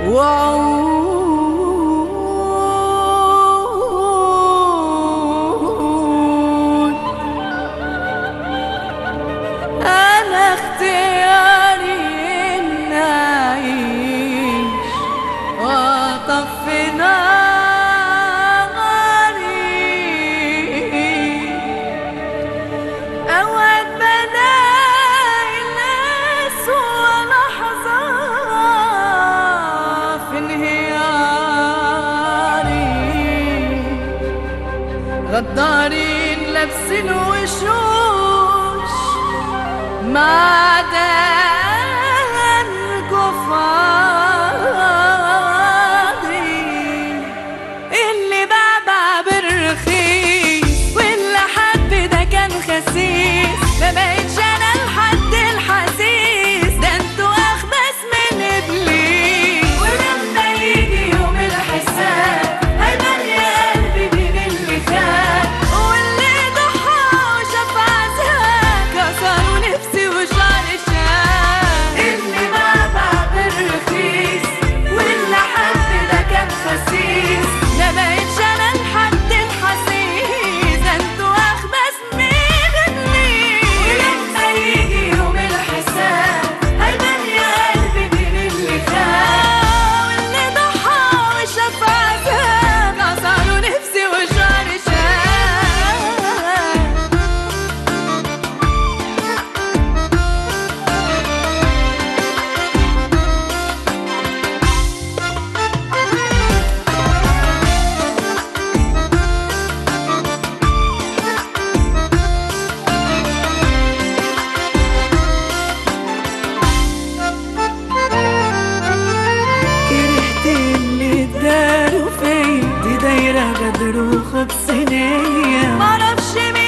وعود أنا اختياري إن أعيش وأطفي ناري أوعد بلاقي الأسوأ لحظة في انهياري غدارين لابسين وشوش معدن كفاري اللي بابا بالرخيص واللي حب ده كان خسيس ما بقتش انا الحد الحسيس ده انتوا اخبث من ابليس ولما يجي يوم الحساب هيبان يا قلبي مين اللي خان واللي ضحى وشاف عذاب كسروا نفسي وشعري شاب اللي بابا بالرخيص واللي حب ده كان خسيس ما بقتش انا الحد الحسيس ده انتوا اخبث من ابليس ولما يجي يوم الحساب هيبان يا قلبي مين اللي خان واللي ضحى وشاف عذاب كسروا نفسي وشعري شاب كرهت اللي اداروا فيا دي دايرة غدر وخبص نية معرفش